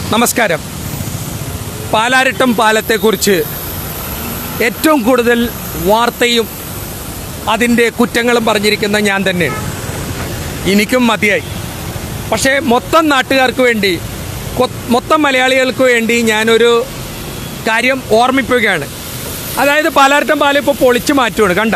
നമസ്കാരം പാലാരിട്ടം പാലത്തെക്കുറിച്ച് ഏറ്റവും കൂടുതൽ വാർത്തയും അതിൻ്റെ കുറ്റങ്ങളും പറഞ്ഞിരിക്കുന്ന ഞാൻ തന്നെയാണ് എനിക്കും മതിയായി പക്ഷേ മൊത്തം നാട്ടുകാർക്ക് വേണ്ടി കൊ- മൊത്തം മലയാളികൾക്ക് വേണ്ടി ഞാനൊരു കാര്യം ഓർമ്മിപ്പിക്കുകയാണ് അതായത് പാലാരിട്ടം പാലം ഇപ്പോൾ പൊളിച്ചു മാറ്റുകയാണ് കണ്ട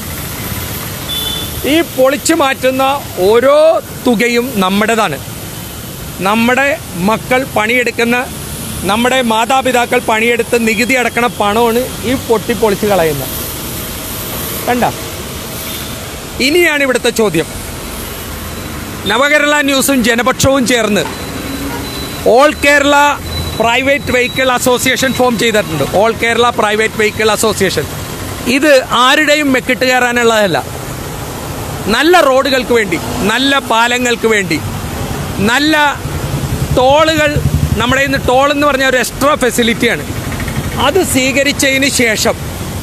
ഈ പൊളിച്ചു മാറ്റുന്ന ഓരോ തുകയും നമ്മുടേതാണ് നമ്മുടെ മക്കൾ പണിയെടുക്കുന്ന നമ്മുടെ മാതാപിതാക്കൾ പണിയെടുത്ത് നികുതി അടക്കണ പണമാണ് ഈ പൊട്ടി പൊളിച്ച് കളയുന്നത് കണ്ട ഇനിയാണ് ഇവിടുത്തെ ചോദ്യം നവകേരള ന്യൂസും ജനപക്ഷവും ചേർന്ന് all Kerala private vehicle association form ചെയ്തിട്ടുണ്ട് all Kerala private vehicle association ഇത് ആരുടെയും മെക്കിട്ട് കയറാനുള്ളതല്ല നല്ല റോഡുകൾക്ക് വേണ്ടി നല്ല പാലങ്ങൾക്ക് വേണ്ടി നല്ല ടോളുകൾ നമ്മുടെ ഇന്ന് ടോൾ എന്ന് പറഞ്ഞ ഒരു എക്സ്ട്രാ ഫെസിലിറ്റിയാണ് അത് സ്വീകരിച്ചതിന് ശേഷം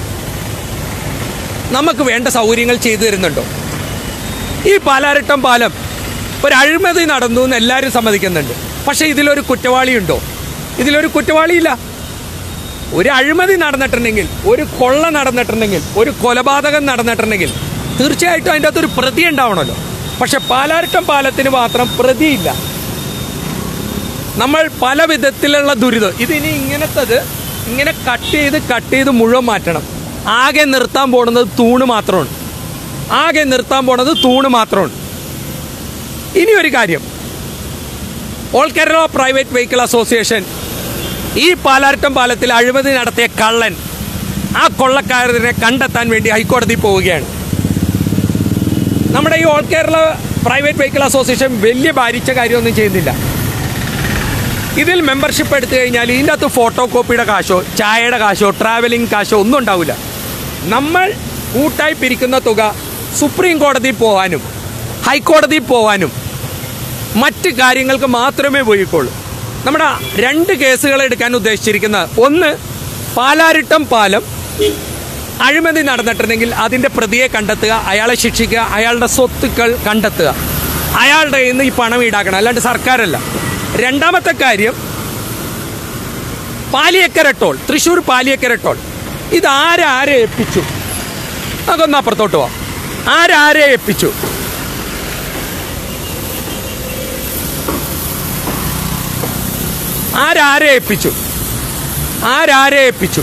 നമുക്ക് വേണ്ട സൗകര്യങ്ങൾ ചെയ്തു തരുന്നുണ്ടോ ഈ പാലാരിട്ടം പാലം ഒരു അഴിമതി നടന്നു എന്ന് എല്ലാവരും സമ്മതിക്കുന്നുണ്ട് പക്ഷേ ഇതിലൊരു കുറ്റവാളിയുണ്ടോ ഇതിലൊരു കുറ്റവാളിയില്ല ഒരു അഴിമതി നടന്നിട്ടുണ്ടെങ്കിൽ ഒരു കൊള്ള നടന്നിട്ടുണ്ടെങ്കിൽ ഒരു കൊലപാതകം നടന്നിട്ടുണ്ടെങ്കിൽ തീർച്ചയായിട്ടും അതിൻ്റെ അകത്തൊരു പ്രതി ഉണ്ടാവണമല്ലോ പക്ഷെ പാലാരിട്ടം പാലത്തിന് മാത്രം പ്രതിയില്ല നമ്മൾ പല വിധത്തിലുള്ള ദുരിതം ഇതിനി ഇങ്ങനത്തത് ഇങ്ങനെ കട്ട് ചെയ്ത് കട്ട് ചെയ്ത് മുഴുവൻ മാറ്റണം ആകെ നിർത്താൻ പോണത് തൂണ് മാത്രമാണ് ആകെ നിർത്താൻ പോണത് തൂണ് മാത്രമാണ് ഇനി ഒരു കാര്യം all Kerala private vehicle association ഈ പാലാരിട്ടം പാലത്തിൽ അഴിമതി നടത്തിയ കള്ളൻ ആ കൊള്ളക്കാരനെ കണ്ടെത്താൻ വേണ്ടി ഹൈക്കോടതി പോവുകയാണ് നമ്മുടെ ഈ all Kerala private vehicle association വലിയ ഭാരിച്ച കാര്യമൊന്നും ചെയ്യുന്നില്ല ഇതിൽ മെമ്പർഷിപ്പ് എടുത്തു കഴിഞ്ഞാൽ ഇതിൻ്റെ അകത്ത് ഫോട്ടോ കോപ്പിയുടെ കാശോ ചായയുടെ കാശോ ട്രാവലിംഗ് കാശോ ഒന്നും ഉണ്ടാവില്ല നമ്മൾ കൂട്ടായി പിരിക്കുന്ന തുക സുപ്രീം കോടതി പോകാനും ഹൈക്കോടതി പോകാനും മറ്റ് കാര്യങ്ങൾക്ക് മാത്രമേ ഉപയോഗിക്കുള്ളൂ നമ്മുടെ രണ്ട് കേസുകൾ എടുക്കാൻ ഉദ്ദേശിച്ചിരിക്കുന്ന ഒന്ന് പാലാരിട്ടം പാലം അഴിമതി നടന്നിട്ടുണ്ടെങ്കിൽ അതിൻ്റെ പ്രതിയെ കണ്ടെത്തുക അയാളെ ശിക്ഷിക്കുക അയാളുടെ സ്വത്തുക്കൾ കണ്ടെത്തുക അയാളുടെ കയ്യിൽ നിന്ന് ഈ പണം ഈടാക്കണം അല്ലാണ്ട് സർക്കാരല്ല രണ്ടാമത്തെ കാര്യം പാലിയക്കര ടോൾ തൃശ്ശൂർ പാലിയക്കര ടോൾ ഇത് ആരാരെ ഏൽപ്പിച്ചു അതൊന്ന് അപ്പുറത്തോട്ട് പോവാം ആരാരെ ഏൽപ്പിച്ചു ആരാരെ ഏൽപ്പിച്ചു ആരാരെ ഏൽപ്പിച്ചു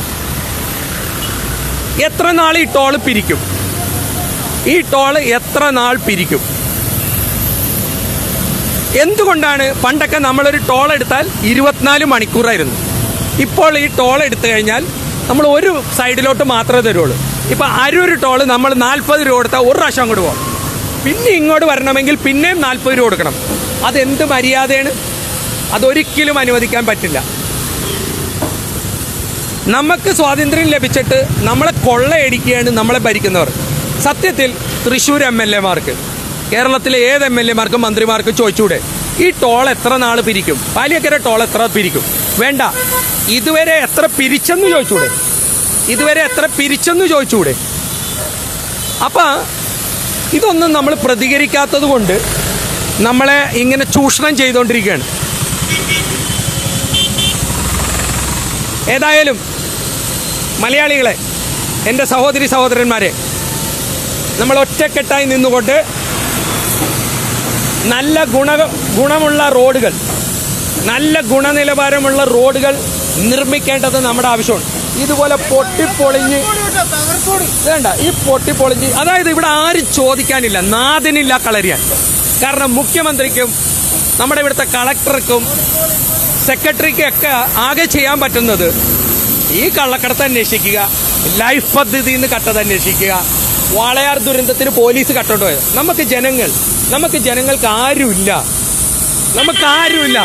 എത്ര നാൾ ഈ ടോള് പിരിക്കും ഈ ടോള് എത്ര നാൾ പിരിക്കും എന്തുകൊണ്ടാണ് പണ്ടൊക്കെ നമ്മളൊരു ടോൾ എടുത്താൽ ഇരുപത്തിനാല് മണിക്കൂറായിരുന്നു ഇപ്പോൾ ഈ ടോൾ എടുത്തു കഴിഞ്ഞാൽ നമ്മൾ ഒരു സൈഡിലോട്ട് മാത്രമേ തരുള്ളൂ ഇപ്പം അരൂര് ടോള് നമ്മൾ നാൽപ്പത് രൂപ കൊടുത്താൽ ഒരു പ്രാവശ്യം അങ്ങോട്ട് പോകാം പിന്നെ ഇങ്ങോട്ട് വരണമെങ്കിൽ പിന്നെയും നാൽപ്പത് രൂപ കൊടുക്കണം അതെന്ത് മര്യാദയാണ് അതൊരിക്കലും അനുവദിക്കാൻ പറ്റില്ല നമുക്ക് സ്വാതന്ത്ര്യം ലഭിച്ചിട്ട് നമ്മളെ കൊള്ളയടിക്കുകയാണ് നമ്മളെ ഭരിക്കുന്നവർ സത്യത്തിൽ തൃശ്ശൂർ എം എൽ എമാർക്ക് കേരളത്തിലെ ഏത് എം എൽ എമാർക്കും മന്ത്രിമാർക്കും ചോദിച്ചൂടെ ഈ ടോൾ എത്ര നാൾ പിരിക്കും പാലിയക്കര ടോൾ എത്ര പിരിക്കും വേണ്ട ഇതുവരെ എത്ര പിരിച്ചെന്ന് ചോദിച്ചൂടെ ഇതുവരെ എത്ര പിരിച്ചെന്ന് ചോദിച്ചൂടെ അപ്പം ഇതൊന്നും നമ്മൾ പ്രതികരിക്കാത്തത് കൊണ്ട് നമ്മളെ ഇങ്ങനെ ചൂഷണം ചെയ്തുകൊണ്ടിരിക്കുകയാണ് ഏതായാലും മലയാളികളെ എൻ്റെ സഹോദരി സഹോദരന്മാരെ നമ്മൾ ഒറ്റക്കെട്ടായി നിന്നുകൊണ്ട് നല്ല ഗുണ ഗുണമുള്ള റോഡുകൾ നല്ല ഗുണനിലവാരമുള്ള റോഡുകൾ നിർമ്മിക്കേണ്ടത് നമ്മുടെ ആവശ്യമാണ് ഇതുപോലെ പൊട്ടിപ്പൊളിഞ്ഞ് വേണ്ട ഈ പൊട്ടിപ്പൊളിഞ്ഞ് അതായത് ഇവിടെ ആരും ചോദിക്കാനില്ല നാദിനില്ല കളരിയാൻ കാരണം മുഖ്യമന്ത്രിക്കും നമ്മുടെ ഇവിടുത്തെ കളക്ടർക്കും സെക്രട്ടറിക്കും ഒക്കെ ആകെ ചെയ്യാൻ പറ്റുന്നത് ഈ കള്ളക്കടത്ത് അന്വേഷിക്കുക ലൈഫ് പദ്ധതിയിൽ നിന്ന് കട്ടത് അന്വേഷിക്കുക വാളയാർ ദുരന്തത്തിന് പോലീസ് കട്ടോണ്ട് പോയത് നമുക്ക് ജനങ്ങൾ നമുക്ക് ജനങ്ങൾക്ക് ആരുമില്ല നമുക്ക് ആരുമില്ല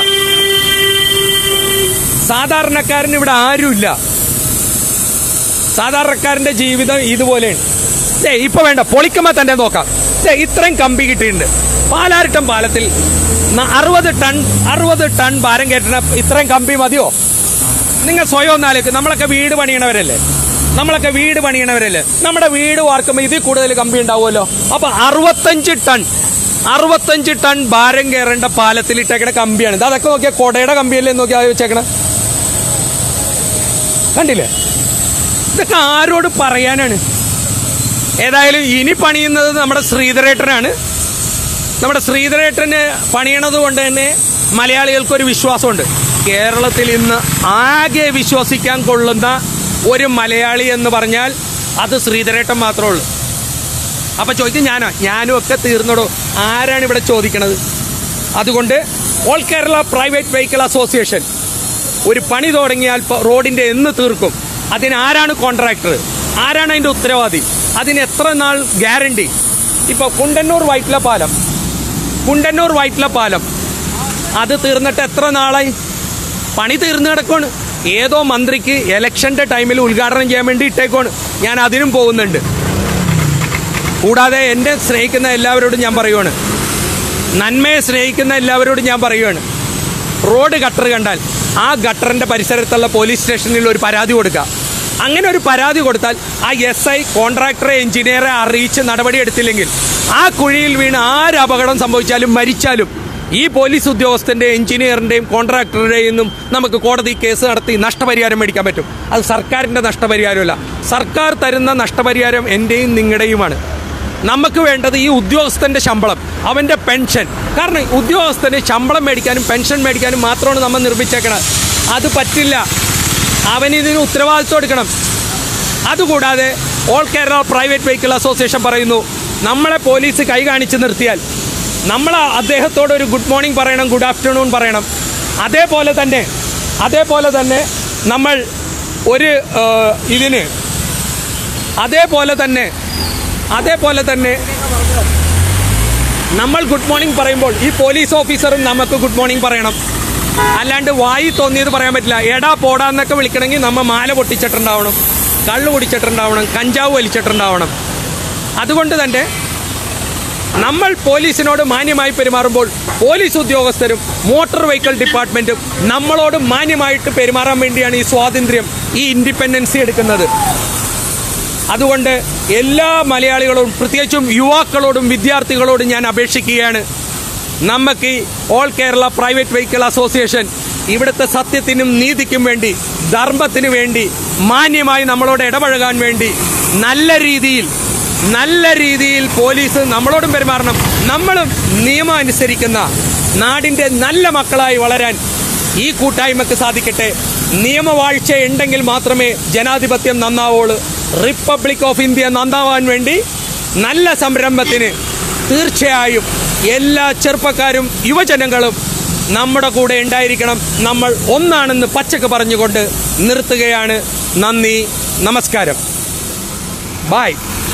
സാധാരണക്കാരന് ഇവിടെ ആരുമില്ല സാധാരണക്കാരന്റെ ജീവിതം ഇതുപോലെയാണ് ദേ ഇപ്പൊ വേണ്ട പൊളിക്കുമ്പോ തന്നെ നോക്കാം ദേ ഇത്രയും കമ്പി കിട്ടിയിട്ടുണ്ട് പാലാരിട്ടം പാലത്തിൽ ന- അറുപത് ടൺ അറുപത് ടൺ ഭാരം കയറ്റുന്ന ഇത്രയും കമ്പി മതിയോ നിങ്ങൾ സ്വയം ഒന്ന് ആലോചിക്കും നമ്മളൊക്കെ വീട് പണിയണവരല്ലേ നമ്മളൊക്കെ വീട് പണിയണവരല്ലേ നമ്മുടെ വീട് വാർക്കുമ്പോൾ ഇതിൽ കൂടുതൽ കമ്പി ഉണ്ടാവുമല്ലോ അപ്പൊ അറുപത്തഞ്ച് ടൺ അറുപത്തഞ്ച് ടൺ ഭാരം കയറേണ്ട പാലത്തിൽ ഇട്ടേക്കണ കമ്പിയാണ് ഇത് അതൊക്കെ നോക്കിയാൽ കൊടയുടെ കമ്പിയല്ലേ നോക്കിയാൽ വെച്ചേക്കണ കണ്ടില്ലേ ഇതൊക്കെ ആരോട് പറയാനാണ് ഏതായാലും ഇനി പണിയുന്നത് നമ്മുടെ ശ്രീധരേട്ടനാണ് നമ്മുടെ ശ്രീധരേട്ടന് പണിയണത് കൊണ്ട് തന്നെ മലയാളികൾക്കൊരു വിശ്വാസമുണ്ട് കേരളത്തിൽ ഇന്ന് ആകെ വിശ്വസിക്കാൻ കൊള്ളുന്ന ഒരു മലയാളി എന്ന് പറഞ്ഞാൽ അത് ശ്രീധരേട്ടൻ മാത്രമേ ഉള്ളൂ അപ്പൊ ചോദിക്കും ഞാനോ ഞാനും ഒക്കെ തീർന്നടോ ആരാണ് ഇവിടെ ചോദിക്കണത് അതുകൊണ്ട് all Kerala private vehicle association ഒരു പണി തുടങ്ങിയാൽ പ- റോഡിന്റെ എന്ന് തീർക്കും അതിന് ആരാണ് കോൺട്രാക്ടർ ആരാണ് അതിന്റെ ഉത്തരവാദി അതിന് എത്ര നാൾ ഗ്യാരണ്ടി ഇപ്പൊ കുണ്ടന്നൂർ വൈറ്റ്ല പാലം കുണ്ടന്നൂർ വൈറ്റ്ല പാലം അത് തീർന്നിട്ട് എത്ര നാളായി പണി തീർന്നു കിടക്കുവാണ് ഏതോ മന്ത്രിക്ക് ഇലക്ഷന്റെ ടൈമിൽ ഉദ്ഘാടനം ചെയ്യാൻ വേണ്ടി ഇട്ടേക്കുവാണ് ഞാൻ അതിനും പോകുന്നുണ്ട് കൂടാതെ എന്നെ സ്നേഹിക്കുന്ന എല്ലാവരോടും ഞാൻ പറയുവാണ് നന്മയെ സ്നേഹിക്കുന്ന എല്ലാവരോടും ഞാൻ പറയുവാണ് റോഡ് ഗട്ടർ കണ്ടാൽ ആ ഗട്ടറിന്റെ പരിസരത്തുള്ള പോലീസ് സ്റ്റേഷനിൽ ഒരു പരാതി കൊടുക്കുക അങ്ങനെ ഒരു പരാതി കൊടുത്താൽ ആ എസ് ഐ കോൺട്രാക്ടറെ എഞ്ചിനീയറെ അറിയിച്ച് നടപടി എടുത്തില്ലെങ്കിൽ ആ കുഴിയിൽ വീണ് ആര് അപകടം സംഭവിച്ചാലും മരിച്ചാലും ഈ പോലീസ് ഉദ്യോഗസ്ഥന്റെ എഞ്ചിനീയറിന്റെയും കോൺട്രാക്ടറുടെയും നിന്നും നമുക്ക് കോടതി കേസ് നടത്തി നഷ്ടപരിഹാരം മേടിക്കാൻ പറ്റും അത് സർക്കാരിന്റെ നഷ്ടപരിഹാരമല്ല സർക്കാർ തരുന്ന നഷ്ടപരിഹാരം എന്റെയും നിങ്ങളുടെയുമാണ് നമുക്ക് വേണ്ടത് ഈ ഉദ്യോഗസ്ഥന്റെ ശമ്പളം അവന്റെ പെൻഷൻ കാരണം ഉദ്യോഗസ്ഥന് ശമ്പളം മേടിക്കാനും പെൻഷൻ മേടിക്കാനും മാത്രമാണ് നമ്മൾ നിർമ്മിച്ചേക്കണത് അത് പറ്റില്ല അവനിതിന് ഉത്തരവാദിത്വം എടുക്കണം അതുകൂടാതെ all Kerala private vehicle association പറയുന്നു നമ്മളെ പോലീസ് കൈ കാണിച്ച് നിർത്തിയാൽ നമ്മൾ അദ്ദേഹത്തോട് ഒരു ഗുഡ് മോർണിംഗ് പറയണം ഗുഡ് ആഫ്റ്റർനൂൺ പറയണം അതേപോലെ തന്നെ അതേപോലെ തന്നെ നമ്മൾ ഒരു ആ, ഇതിന് അതേപോലെ തന്നെ അതേപോലെ തന്നെ നമ്മൾ ഗുഡ് മോർണിംഗ് പറയുമ്പോൾ ഈ പോലീസ് ഓഫീസറും നമുക്ക് ഗുഡ് മോർണിംഗ് പറയണം അല്ലാണ്ട് വായി തോന്നിയത് പറയാൻ പറ്റില്ല എടാ പോടാന്നൊക്കെ വിളിക്കണമെങ്കിൽ നമ്മ മാല പൊട്ടിച്ചിട്ടുണ്ടാവണം കള്ളു കുടിച്ചിട്ടുണ്ടാവണം കഞ്ചാവ് വലിച്ചിട്ടുണ്ടാവണം അതുകൊണ്ട് തന്നെ നമ്മൾ പോലീസിനോട് മാന്യമായി പെരുമാറുമ്പോൾ പോലീസ് ഉദ്യോഗസ്ഥരും മോട്ടോർ വെഹിക്കിൾ ഡിപ്പാർട്ട്മെന്റും നമ്മളോട് മാന്യമായിട്ട് പെരുമാറാൻ വേണ്ടിയാണ് ഈ സ്വാതന്ത്ര്യം ഈ ഇൻഡിപെൻഡൻസി എടുക്കുന്നത് അതുകൊണ്ട് എല്ലാ മലയാളികളോടും പ്രത്യേകിച്ചും യുവാക്കളോടും വിദ്യാർത്ഥികളോടും ഞാൻ അപേക്ഷിക്കുകയാണ് നമുക്ക് ഈ all Kerala private vehicle association ഇവിടുത്തെ സത്യത്തിനും നീതിക്കും വേണ്ടി ധർമ്മത്തിനു വേണ്ടി മാന്യമായി നമ്മളോട് ഇടപഴകാൻ വേണ്ടി നല്ല രീതിയിൽ നല്ല രീതിയിൽ പോലീസ് നമ്മളോടും പെരുമാറണം നമ്മളും നിയമം അനുസരിക്കുന്ന നാടിന്റെ നല്ല മക്കളായി വളരാൻ ഈ കൂട്ടായ്മക്ക് സാധിക്കട്ടെ നിയമവാഴ്ച ഉണ്ടെങ്കിൽ മാത്രമേ ജനാധിപത്യം നന്നാവുള്ളൂ റിപ്പബ്ലിക് ഓഫ് ഇന്ത്യ നന്നാവാൻ വേണ്ടി നല്ല സംരംഭത്തിന് തീർച്ചയായും എല്ലാ ചെറുപ്പക്കാരും യുവജനങ്ങളും നമ്മുടെ കൂടെ ഉണ്ടായിരിക്കണം നമ്മൾ ഒന്നാണെന്ന് പച്ചക്ക് പറഞ്ഞുകൊണ്ട് നിർത്തുകയാണ് നന്ദി നമസ്കാരം ബായ്